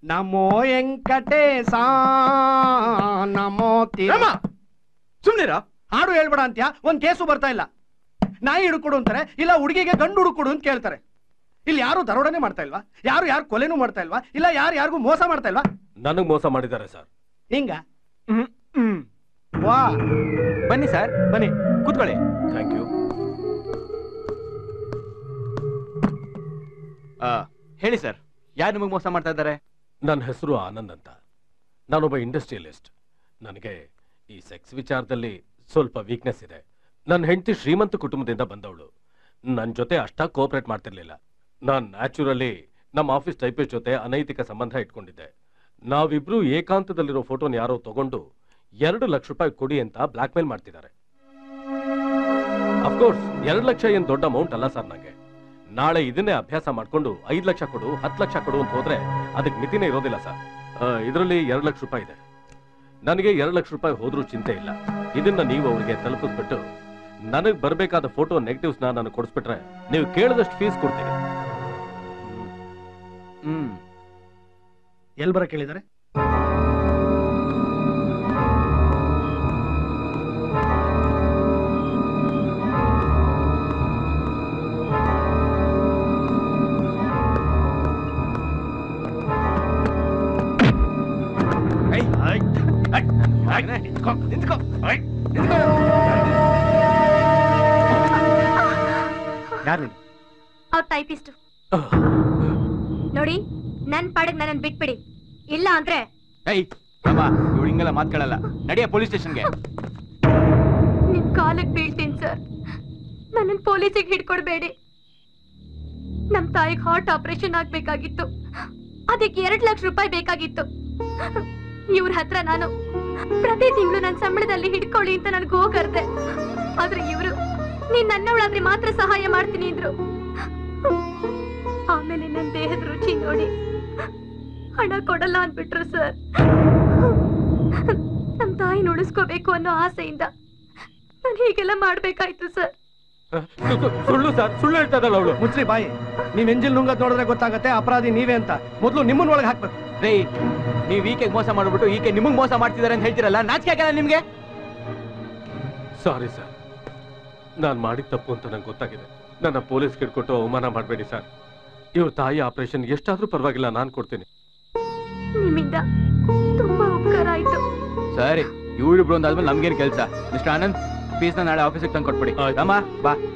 ನಮೋ ವೆಂಕಟೇಶ ನಮೋ ತಿ- ರಾಮ ಸುಮ್ನಿರ ಹಾಡು ಹೇಳ್ಬೇಡ ಅಂತ್ಯಾ ಒಂದ್ ಕೇಸು ಬರ್ತಾ ಇಲ್ಲ ನಾಯಿ ಹಿಡ್ಕೊಡು ಅಂತಾರೆ ಇಲ್ಲ ಹುಡುಗಿಗೆ ಗಂಡು ಹುಡುಕೊಡು ಅಂತ ಕೇಳ್ತಾರೆ ಇಲ್ಲಿ ಯಾರು ದರೋಡನೆ ಮಾಡ್ತಾ ಇಲ್ವಾ ಯಾರು ಯಾರು ಕೊಲೆನೂ ಮಾಡ್ತಾ ಇಲ್ವಾ ಇಲ್ಲ ಯಾರು ಯಾರಿಗೂ ಮೋಸ ಮಾಡ್ತಾ ಇಲ್ವಾ ನನಗ್ ಮೋಸ ಮಾಡಿದ್ದಾರೆ ಸರ್ ಹಿಂಗ ಹ್ಮ್ ಹ್ಮ್ ವಾ ಬನ್ನಿ ಸರ್ ಬನ್ನಿ ಕೂತ್ಕೊಳ್ಳಿ ಥ್ಯಾಂಕ್ ಯು ಆ, ಹೇಳಿ ಸರ್ ಯಾರು ನಿಮಗೆ ಮೋಸ ಮಾಡ್ತಾ ಇದ್ದಾರೆ ನನ್ನ ಹೆಸರು ಆನಂದ್ ಅಂತ ನಾನೊಬ್ಬ ಇಂಡಸ್ಟ್ರಿಯಲಿಸ್ಟ್ ನನಗೆ ಈ ಸೆಕ್ಸ್ ವಿಚಾರದಲ್ಲಿ ಸ್ವಲ್ಪ ವೀಕ್ನೆಸ್ ಇದೆ ನನ್ನ ಹೆಂಡತಿ ಶ್ರೀಮಂತ ಕುಟುಂಬದಿಂದ ಬಂದವಳು ನನ್ನ ಜೊತೆ ಅಷ್ಟಾಗಿ ಕೋಆಪರೇಟ್ ಮಾಡ್ತಿರ್ಲಿಲ್ಲ ನಾನು ನ್ಯಾಚುರಲಿ ನಮ್ಮ ಆಫೀಸ್ ಟೈಪಿಸ್ಟ್ ಜೊತೆ ಅನೈತಿಕ ಸಂಬಂಧ ಇಟ್ಕೊಂಡಿದ್ದೆ ನಾವಿಬ್ರು ಏಕಾಂತದಲ್ಲಿರೋ ಫೋಟೋನ ಯಾರೋ ತಗೊಂಡು ಎರಡು ಲಕ್ಷ ರೂಪಾಯಿ ಕೊಡಿ ಅಂತ ಬ್ಲಾಕ್ ಮೇಲ್ ಮಾಡ್ತಿದ್ದಾರೆ ಅಫ್ಕೋರ್ಸ್ ಎರಡು ಲಕ್ಷ ಏನ್ ದೊಡ್ಡ ಅಮೌಂಟ್ ಅಲ್ಲ ಸರ್ ನಂಗೆ ನಾಳೆ ಇದನ್ನೇ ಅಭ್ಯಾಸ ಮಾಡ್ಕೊಂಡು ಐದ್ ಲಕ್ಷ ಕೊಡು ಹತ್ತು ಲಕ್ಷ ಕೊಡು ಅಂತ ಹೋದ್ರೆ ಅದಕ್ಕೆ ಮಿತಿನೇ ಇರೋದಿಲ್ಲ ಸರ್ ಇದರಲ್ಲಿ ಎರಡು ಲಕ್ಷ ರೂಪಾಯಿ ಇದೆ ನನಗೆ ಎರಡು ಲಕ್ಷ ರೂಪಾಯಿ ಹೋದ್ರೂ ಚಿಂತೆ ಇಲ್ಲ ಇದನ್ನ ನೀವು ಅವರಿಗೆ ತಲುಪಿಸ್ಬಿಟ್ಟು ನನಗೆ ಬರಬೇಕಾದ ಫೋಟೋ ನೆಗೆಟಿವ್ಸ್ ನ ನಾನು ಕೊಡಿಸ್ಬಿಟ್ರೆ ನೀವು ಕೇಳಿದಷ್ಟು ಫೀಸ್ ಕೊಡ್ತೀನಿ ಹ್ಮ್ ಎಲ್ ಬರ ಕೇಳಿದಾರೆ ಯಾರು ಅವ್ರ ಟೈಪಿಸ್ಟ್ ನೋಡಿ ನನ್ ಪಾಡಿಗೆ ನನ್ನ ಬಿಟ್ಬಿಡಿ ಇಲ್ಲ ಅಂದ್ರೆ ಏಯ್ ರಾಮ ಇವ್ಳು ಹಿಂಗೆಲ್ಲ ಮಾತ್ಕೊಳ್ಳಲ್ಲ ನಡಿಯ ಪೊಲೀಸ್ ಸ್ಟೇಷನ್ಗೆ ನಿಮ್ ಕಾಲಕ್ ಬೀಳ್ತೀನಿ ಸರ್ ನನ್ನ ಪೊಲೀಸಿಗೆ ಹಿಡ್ಕೊಡ್ಬೇಡಿ ನಮ್ ತಾಯಿಗೆ ಹಾರ್ಟ್ ಆಪರೇಷನ್ ಆಗ್ಬೇಕಾಗಿತ್ತು ಅದಕ್ಕೆ ಎರಡ್ ಲಕ್ಷ ರೂಪಾಯಿ ಬೇಕಾಗಿತ್ತು ಇವ್ರ ಹತ್ರ ನಾನು ಪ್ರತಿ ತಿಂಗಳು ನನ್ನ ಸಂಬಳದಲ್ಲಿ ಹಿಡ್ಕೊಳ್ಳಿ ಅಂತ ನನ್ಗೆ ಹೋಗರ್ದೆ ಆದ್ರೆ ಇವ್ರು ನೀನ್ ನನ್ನವಳಾದ್ರೆ ಮಾತ್ರ ಸಹಾಯ ಮಾಡ್ತೀನಿ ಅಂದ್ರು ಆಮೇಲೆ ನನ್ನ ದೇಹದ ರುಚಿ ನೋಡಿ ಹಣ ಕೊಡಲ್ಲ ಅಂದ್ಬಿಟ್ರು ಸರ್ ನಮ್ ತಾಯಿ ಉಳಿಸ್ಕೋಬೇಕು ಅನ್ನೋ ಆಸೆಯಿಂದ ನಾನು ಹೀಗೆಲ್ಲ ಮಾಡ್ಬೇಕಾಯ್ತು ಸರ್ ಸುಳ್ಳು ಸರ್ ಸುಳ್ಳು ಹೇಳ್ತಾ ಇದ್ದಲ್ಲ ಅವಳು ಮುಚ್ರಿ ಬಾಯಿ ನೀವ್ ಎಂಜಿಲ್ ನುಂಗದ್ ನೋಡಿದ್ರೆ ಗೊತ್ತಾಗತ್ತೆ ಅಪರಾಧಿ ನೀವೇ ಅಂತ ಮೊದ್ಲು ನಿಮ್ಮನ್ನ ಒಳಗೆ ಹಾಕ್ಬೇಕು ರೇ ನೀವ್ ಈಕೆ ಮೋಸ ಮಾಡ್ಬಿಟ್ಟು ಈಕೆ ನಿಮಗ್ ಮೋಸ ಮಾಡ್ತಿದಾರೆ ಅಂತ ಹೇಳ್ತಿರಲ್ಲ ನಾಚಿಕೆ ಆಗಲ್ಲ ನಿಮ್ಗೆ ಸಾರಿ ಸರ್ ನಾನು ಮಾಡಿದ ತಪ್ಪು ಅಂತ ನಂಗೆ ಗೊತ್ತಾಗಿದೆ ನನ್ನ ಪೊಲೀಸ್ ಹಿಡ್ಕೊಟ್ಟು ಅವಮಾನ ಮಾಡಬೇಡಿ ಸರ್ ಇವ್ರ ತಾಯಿ ಆಪರೇಷನ್ ಎಷ್ಟಾದ್ರೂ ಪರವಾಗಿಲ್ಲ ನಾನು ಕೊಡ್ತೀನಿ ನಿಮ್ಮಿಂದ ತುಂಬಾ ಉಪಕಾರ ಆಯ್ತು ಸರಿ ಇವಳಿಬ್ರು ಒಂದಾದ್ಮೇಲೆ ನಮ್ಗೇನ್ ಕೆಲಸ ಮಿಸ್ಟರ್ ಆನಂದ್ ಫೀಸ್ನ ನಾಳೆ ಆಫೀಸಿಗೆ ತಂದು ಕೊಟ್ಬಿಡಿ ಆಯ್ತು. ರಾಮ ಬಾ